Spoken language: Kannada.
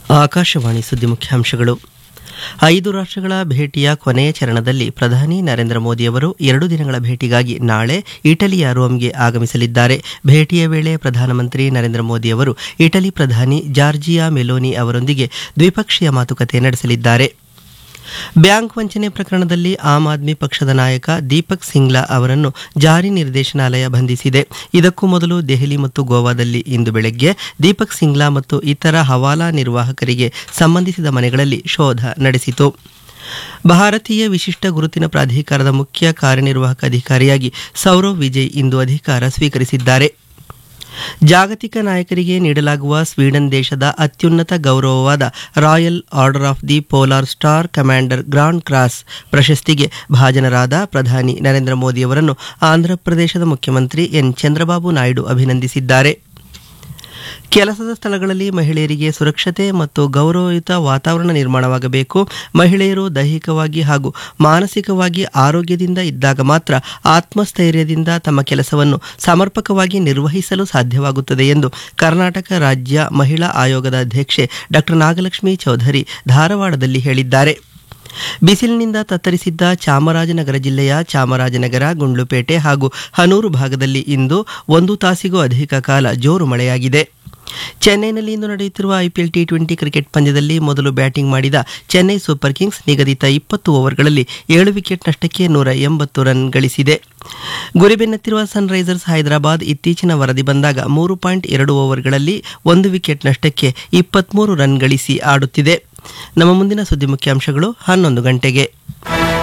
ಆಕಾಶವಾಣಿ ಸುದ್ದಿ ಮುಖ್ಯಾಂಶಗಳು ಐದು ರಾಷ್ಟ್ರಗಳ ಭೇಟಿಯ ಕೊನೆಯ ಚರಣದಲ್ಲಿ ಪ್ರಧಾನಿ ನರೇಂದ್ರ ಮೋದಿಯವರು ಎರಡು ದಿನಗಳ ಭೇಟಿಗಾಗಿ ನಾಳೆ ಇಟಲಿಯ ರೋಮ್ಗೆ ಆಗಮಿಸಲಿದ್ದಾರೆ ಭೇಟಿಯ ವೇಳೆ ಪ್ರಧಾನಮಂತ್ರಿ ನರೇಂದ್ರ ಮೋದಿಯವರು ಇಟಲಿ ಪ್ರಧಾನಿ ಜಾರ್ಜಿಯಾ ಮೆಲೋನಿ ಅವರೊಂದಿಗೆ ದ್ವಿಪಕ್ಷೀಯ ಮಾತುಕತೆ ನಡೆಸಲಿದ್ದಾರೆ ಬ್ಯಾಂಕ್ ವಂಚನೆ ಪ್ರಕರಣದಲ್ಲಿ ಆಮ್ ಆದ್ಮಿ ಪಕ್ಷದ ನಾಯಕ ದೀಪಕ್ ಸಿಂಗ್ಲಾ ಅವರನ್ನು ಜಾರಿ ನಿರ್ದೇಶನಾಲಯ ಬಂಧಿಸಿದೆ ಇದಕ್ಕೂ ಮೊದಲು ದೆಹಲಿ ಮತ್ತು ಗೋವಾದಲ್ಲಿ ಇಂದು ಬೆಳಗ್ಗೆ ದೀಪಕ್ ಸಿಂಗ್ಲಾ ಮತ್ತು ಇತರ ಹವಾಲಾ ನಿರ್ವಾಹಕರಿಗೆ ಸಂಬಂಧಿಸಿದ ಮನೆಗಳಲ್ಲಿ ಶೋಧ ನಡೆಸಿತು ಭಾರತೀಯ ವಿಶಿಷ್ಟ ಗುರುತಿನ ಪ್ರಾಧಿಕಾರದ ಮುಖ್ಯ ಕಾರ್ಯನಿರ್ವಾಹಕ ಅಧಿಕಾರಿಯಾಗಿ ಸೌರವ್ ವಿಜಯ್ ಇಂದು ಅಧಿಕಾರ ಸ್ವೀಕರಿಸಿದ್ದಾರೆ ಜಾಗತಿಕ ನಾಯಕರಿಗೆ ನೀಡಲಾಗುವ ಸ್ವೀಡನ್ ದೇಶದ ಅತ್ಯುನ್ನತ ಗೌರವವಾದ royal order of the polar star commander grand cross ಪ್ರಶಸ್ತಿಗೆ ಭಾಜನರಾದ ಪ್ರಧಾನಿ ನರೇಂದ್ರ ಮೋದಿಯವರನ್ನು ಆಂಧ್ರಪ್ರದೇಶದ ಮುಖ್ಯಮಂತ್ರಿ ಎನ್ ಚಂದ್ರಬಾಬು ನಾಯ್ಡು ಅಭಿನಂದಿಸಿದ್ದಾರೆ ಕೆಲಸದ ಸ್ಥಳಗಳಲ್ಲಿ ಮಹಿಳೆಯರಿಗೆ ಸುರಕ್ಷತೆ ಮತ್ತು ಗೌರವಯುತ ವಾತಾವರಣ ನಿರ್ಮಾಣವಾಗಬೇಕು ಮಹಿಳೆಯರು ದೈಹಿಕವಾಗಿ ಹಾಗೂ ಮಾನಸಿಕವಾಗಿ ಆರೋಗ್ಯದಿಂದ ಇದ್ದಾಗ ಮಾತ್ರ ಆತ್ಮಸ್ಥೈರ್ಯದಿಂದ ತಮ್ಮ ಕೆಲಸವನ್ನು ಸಮರ್ಪಕವಾಗಿ ನಿರ್ವಹಿಸಲು ಸಾಧ್ಯವಾಗುತ್ತದೆ ಎಂದು ಕರ್ನಾಟಕ ರಾಜ್ಯ ಮಹಿಳಾ ಆಯೋಗದ ಅಧ್ಯಕ್ಷೆ ಡಾಕ್ಟರ್ ನಾಗಲಕ್ಷ್ಮಿ ಚೌಧರಿ ಧಾರವಾಡದಲ್ಲಿ ಹೇಳಿದ್ದಾರೆ ಬಿಸಿಲಿನಿಂದ ತತ್ತರಿಸಿದ್ದ ಚಾಮರಾಜನಗರ ಜಿಲ್ಲೆಯ ಚಾಮರಾಜನಗರ ಗುಂಡ್ಲುಪೇಟೆ ಹಾಗೂ ಹನೂರು ಭಾಗದಲ್ಲಿ ಇಂದು ಒಂದು ತಾಸಿಗೂ ಅಧಿಕ ಕಾಲ ಜೋರು ಮಳೆಯಾಗಿದೆ ಚೆನ್ನೈನಲ್ಲಿ ಇಂದು ನಡೆಯುತ್ತಿರುವ ಐಪಿಎಲ್ ಟಿ ಟ್ವೆಂಟಿ ಕ್ರಿಕೆಟ್ ಪಂದ್ಯದಲ್ಲಿ ಮೊದಲು ಬ್ಯಾಟಿಂಗ್ ಮಾಡಿದ ಚೆನ್ನೈ ಸೂಪರ್ ಕಿಂಗ್ಸ್ ನಿಗದಿತ ಇಪ್ಪತ್ತು ಓವರ್ಗಳಲ್ಲಿ ಏಳು ವಿಕೆಟ್ ನಷ್ಟಕ್ಕೆ ನೂರ ಎಂಬತ್ತು ರನ್ ಗಳಿಸಿದೆ ಗುರಿ ಬೆನ್ನತ್ತಿರುವ ಸನ್ರೈಸರ್ಸ್ ಹೈದರಾಬಾದ್ ಇತ್ತೀಚಿನ ವರದಿ ಬಂದಾಗ ಮೂರು ಪಾಯಿಂಟ್ ಎರಡು ಓವರ್ಗಳಲ್ಲಿ ಒಂದು ವಿಕೆಟ್ ನಷ್ಟಕ್ಕೆ ಇಪ್ಪತ್ಮೂರು ರನ್ ಗಳಿಸಿ ಆಡುತ್ತಿದೆ ನಮ್ಮ ಮುಂದಿನ ಸುದ್ದಿ ಮುಖ್ಯಾಂಶಗಳು ಹನ್ನೊಂದು ಗಂಟೆಗೆ